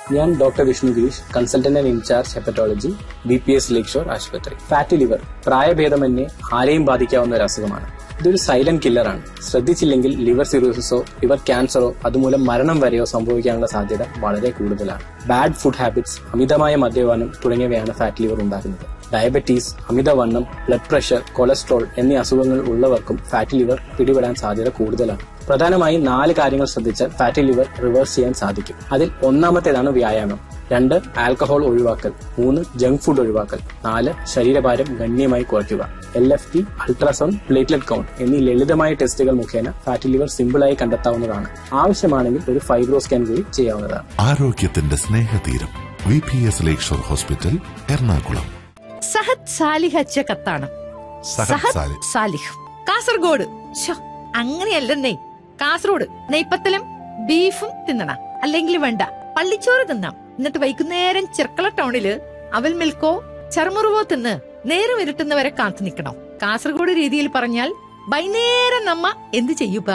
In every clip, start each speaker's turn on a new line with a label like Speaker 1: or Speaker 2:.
Speaker 1: ഞാൻ doctor Vishnu Girish consultant and in charge hepatology B P S Lakeshore ആശുപത്രി fatty liver പ്രായഭേദമന്യേ ആരെയും ബാധിക്കാവുന്ന ഒരു അസുഖമാണ് ഇതൊരു സൈലന്റ് കില്ലറാണ് ശ്രദ്ധിച്ചില്ലെങ്കിൽ ലിവർ സിറോസിസോ ലിവർ ക്യാൻസറോ അതുമൂലം മരണം വരെയോ സംഭവിക്കാനുള്ള സാധ്യത വളരെ കൂടുതലാണ് ബാഡ് ഫുഡ് ഹാബിറ്റ്സ് അമിതമായ മദ്യപാനം തുടങ്ങിയവയാണ് ഫാറ്റ് ലിവർ ഉണ്ടാക്കുന്നത് ഡയബറ്റീസ് അമിതവണ്ണം ബ്ലഡ് പ്രഷർ കൊളസ്ട്രോൾ എന്നീ അസുഖങ്ങൾ ഉള്ളവർക്കും ഫാറ്റി ലിവർ പിടിപെടാൻ സാധ്യത കൂടുതലാണ് പ്രധാനമായും നാല് കാര്യങ്ങൾ ശ്രദ്ധിച്ചാൽ ഫാറ്റി ലിവർ റിവേഴ്സ് ചെയ്യാൻ സാധിക്കും അതിൽ ഒന്നാമത്തേതാണ് വ്യായാമം രണ്ട് ആൽക്കഹോൾ ഒഴിവാക്കൽ മൂന്ന് ജങ്ക് ഫുഡ് ഒഴിവാക്കൽ നാല് ശരീരഭാരം ഗണ്യമായി കുറയ്ക്കുക L F T ultrasound platelet count എന്നീ ലളിതമായ ടെസ്റ്റുകൾ മുഖേന ഫാറ്റി ലിവർ സിമ്പിളായി കണ്ടെത്താവുന്നതാണ് ആവശ്യമാണെങ്കിൽ ഒരു ഫൈബ്രോ സ്കാൻ കൂടി ചെയ്യാവുന്നതാണ്
Speaker 2: ആരോഗ്യത്തിന്റെ സ്നേഹതീരം V P S Lakeshore hospital Ernakulam
Speaker 3: Sahad Salih അച്ച കത്താണ്
Speaker 2: സഹദ് സാലിഹ്.
Speaker 3: സാലിഹ് കാസർഗോഡ് ശ്ശോ, അങ്ങനെയല്ലെന്നേ കാസർഗോഡ് നെയ്പ്പത്തലും ബീഫും തിന്നണ അല്ലെങ്കിൽ വേണ്ട പള്ളിച്ചോറ് തിന്നാം എന്നിട്ട് വൈകുന്നേരം ചെർക്കള ടൗണില് അവൽ മിൽക്കോ ചർമുറുവോ തിന്ന് നേരം ഇരുട്ടുന്നവരെ കാത്തു നിൽക്കണം കാസർഗോഡ് രീതിയിൽ പറഞ്ഞാൽ വൈകുന്നേരം നമ്മ എന്ത് ചെയ്യുപ്പാ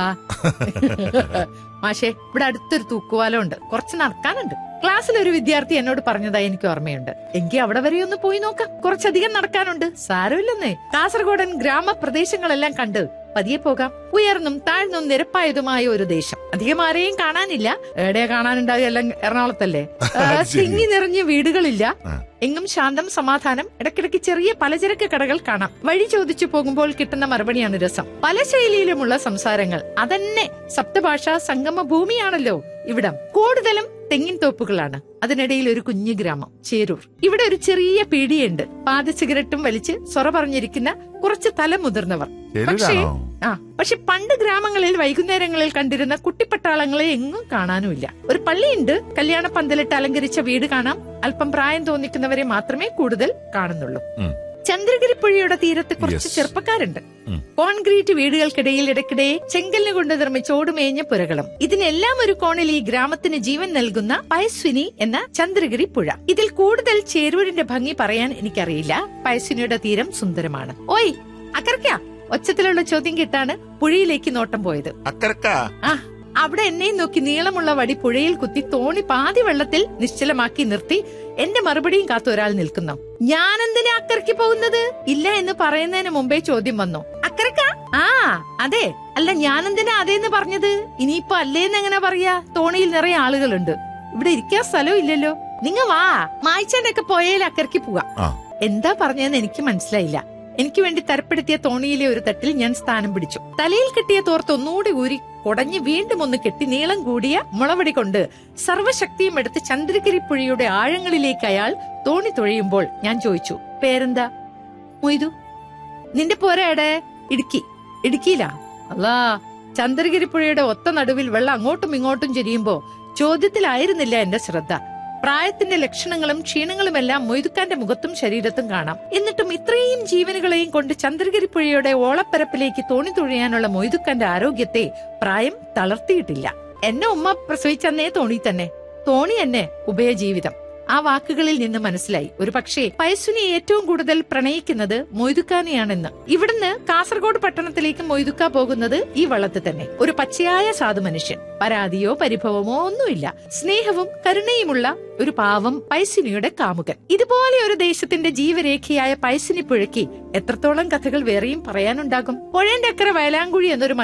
Speaker 3: മാഷേ ഇവിടെ അടുത്തൊരു തൂക്കുവാലം ഉണ്ട് കുറച്ച് നടക്കാനുണ്ട് ക്ലാസ്സിൽ ഒരു വിദ്യാർത്ഥി എന്നോട് പറഞ്ഞതായി എനിക്ക് ഓർമ്മയുണ്ട് എങ്കിൽ അവിടെ വരെ ഒന്ന് പോയി നോക്കാം കുറച്ചധികം നടക്കാനുണ്ട് സാരമില്ലെന്നേ കാസർഗോഡൻ ഗ്രാമപ്രദേശങ്ങളെല്ലാം കണ്ട് പതിയെ പോകാം ഉയർന്നും താഴ്ന്നും നിരപ്പായതുമായ ഒരു ദേശം അധികം ആരെയും കാണാനില്ല എവിടെയാ കാണാനുണ്ടാവുക എല്ലാം എറണാകുളത്തല്ലേ ആ, തിങ്ങി നിറഞ്ഞ വീടുകളില്ല എങ്ങും ശാന്തം സമാധാനം ഇടയ്ക്കിടയ്ക്ക് ചെറിയ പലചരക്ക് കടകൾ കാണാം വഴി ചോദിച്ചു പോകുമ്പോൾ കിട്ടുന്ന മറുപടിയാണ് രസം പല ശൈലിയിലുമുള്ള സംസാരങ്ങൾ അതന്നെ സപ്തഭാഷ സംഗമ ഭൂമിയാണല്ലോ ഇവിടം കൂടുതലും തെങ്ങിൻ തോപ്പുകളാണ് അതിനിടയിൽ ഒരു കുഞ്ഞു ഗ്രാമം ചേരൂർ ഇവിടെ ഒരു ചെറിയ പീടിയുണ്ട് പാത സിഗരറ്റും വലിച്ച് സൊറ പറഞ്ഞിരിക്കുന്ന കുറച്ച് തല മുതിർന്നവർ പക്ഷേ
Speaker 2: ചേരൂരാണോ?
Speaker 3: ആ പക്ഷെ പണ്ട് ഗ്രാമങ്ങളിൽ വൈകുന്നേരങ്ങളിൽ കണ്ടിരുന്ന കുട്ടിപ്പട്ടാളങ്ങളെ എങ്ങും കാണാനുമില്ല ഒരു പള്ളിയുണ്ട് കല്യാണ പന്തലിട്ട് അലങ്കരിച്ച വീട് കാണാം അല്പം പ്രായം തോന്നിക്കുന്നവരെ മാത്രമേ കൂടുതൽ കാണുന്നുള്ളൂ
Speaker 2: ഉം.
Speaker 3: ചന്ദ്രഗിരി പുഴയുടെ തീരത്ത് കുറച്ച്
Speaker 2: Yes.
Speaker 3: ചെറുപ്പക്കാരുണ്ട്
Speaker 2: ഉം.
Speaker 3: കോൺക്രീറ്റ് വീടുകൾക്കിടയിൽ ഇടയ്ക്കിടെ ചെങ്കലിന് കൊണ്ട് നിർമ്മിച്ച ഓടുമേഞ്ഞ പുരകളും ഇതിനെല്ലാം ഒരു കോണിൽ ഈ ഗ്രാമത്തിന് ജീവൻ നൽകുന്ന പയസ്വിനി എന്ന ചന്ദ്രഗിരി പുഴ ഇതിൽ കൂടുതൽ ചേരൂരിന്റെ ഭംഗി പറയാൻ എനിക്കറിയില്ല പയസ്വിനിയുടെ തീരം സുന്ദരമാണ് ഓയ് അക്കറക്ക ഒച്ചത്തിലുള്ള ചോദ്യം കേട്ടാണ് പുഴയിലേക്ക് നോട്ടം പോയത്
Speaker 2: അക്കരക്ക
Speaker 3: ആ അവിടെ എന്നെയും നോക്കി നീളമുള്ള വടി പുഴയിൽ കുത്തി തോണി പാതി വെള്ളത്തിൽ നിശ്ചലമാക്കി നിർത്തി എന്റെ മറുപടിയും കാത്തു ഒരാൾ നിൽക്കുന്നു ഞാനെന്തിനാ അക്കരയ്ക്ക് പോകുന്നത് ഇല്ല എന്ന് പറയുന്നതിന് മുമ്പേ ചോദ്യം വന്നു അക്കരക്ക ആ അതെ അല്ല ഞാനെന്തിനാ അതേന്ന് പറഞ്ഞത് ഇനിയിപ്പോ അല്ലേന്ന് എങ്ങനെ പറയാ തോണിയിൽ നിറയെ ആളുകളുണ്ട് ഇവിടെ ഇരിക്കാൻ സ്ഥലവും ഇല്ലല്ലോ നിങ്ങ വാ മായ്ച്ചാനൊക്കെ പോയാൽ അക്കരയ്ക്ക് പോവാം
Speaker 2: ആ
Speaker 3: എന്താ പറഞ്ഞതെന്ന് എനിക്ക് മനസ്സിലായില്ല എനിക്ക് വേണ്ടി തരപ്പെടുത്തിയ തോണിയിലെ ഒരു തട്ടിൽ ഞാൻ സ്ഥാനം പിടിച്ചു തലയിൽ കെട്ടിയ തോർത്ത് ഒന്നുകൂടി ഊരി കുടഞ്ഞ് വീണ്ടും ഒന്ന് കെട്ടി നീളം കൂടിയ മുളവടി കൊണ്ട് സർവശക്തിയും എടുത്ത് ചന്ദ്രഗിരി പുഴയുടെ ആഴങ്ങളിലേക്ക് അയാൾ തോണി തുഴയുമ്പോൾ ഞാൻ ചോദിച്ചു പേരെന്താ മൊയ്തു നിന്റെ പോരാടെ ഇടുക്കി ഇടുക്കിയിലാ അല്ലാ ചന്ദ്രഗിരി പുഴയുടെ ഒത്ത നടുവിൽ വെള്ളം അങ്ങോട്ടും ഇങ്ങോട്ടും ചെരിയുമ്പോ ചോദ്യത്തിലായിരുന്നില്ല എന്റെ ശ്രദ്ധ പ്രായത്തിന്റെ ലക്ഷണങ്ങളും ക്ഷീണങ്ങളുമെല്ലാം മൊയ്തുക്കാന്റെ മുഖത്തും ശരീരത്തും കാണാം എന്നിട്ടും ഇത്രയും ജീവനുകളെയും കൊണ്ട് ചന്ദ്രഗിരി പുഴയുടെ ഓളപ്പരപ്പിലേക്ക് തോണി തുഴയാനുള്ള മൊയ്തുക്കാന്റെ ആരോഗ്യത്തെ പ്രായം തളർത്തിയിട്ടില്ല എന്നെ ഉമ്മ പ്രസവിച്ചന്നേ തോണി തന്നെ തോണി എന്നെ ഉഭയജീവിതം ആ വാക്കുകളിൽ നിന്ന് മനസ്സിലായി ഒരു പക്ഷേ പയസ്വിനെ ഏറ്റവും കൂടുതൽ പ്രണയിക്കുന്നത് മൊയ്തുക്കാനെയാണെന്ന് ഇവിടുന്ന് കാസർഗോഡ് പട്ടണത്തിലേക്ക് മൊയ്തുക്ക പോകുന്നത് ഈ വള്ളത്ത് തന്നെ ഒരു പച്ചയായ സാധു മനുഷ്യൻ പരാതിയോ പരിഭവമോ ഒന്നുമില്ല സ്നേഹവും കരുണയുമുള്ള ഒരു പാവം പൈസിനിയുടെ കാമുകൻ ഇതുപോലെ ഒരു ദേശത്തിന്റെ ജീവരേഖയായ പൈസിനി പുഴയ്ക്ക് എത്രത്തോളം കഥകൾ വേറെയും പറയാനുണ്ടാകും പുഴന്റെ അക്കരെ വയലാങ്കുഴി എന്നൊരു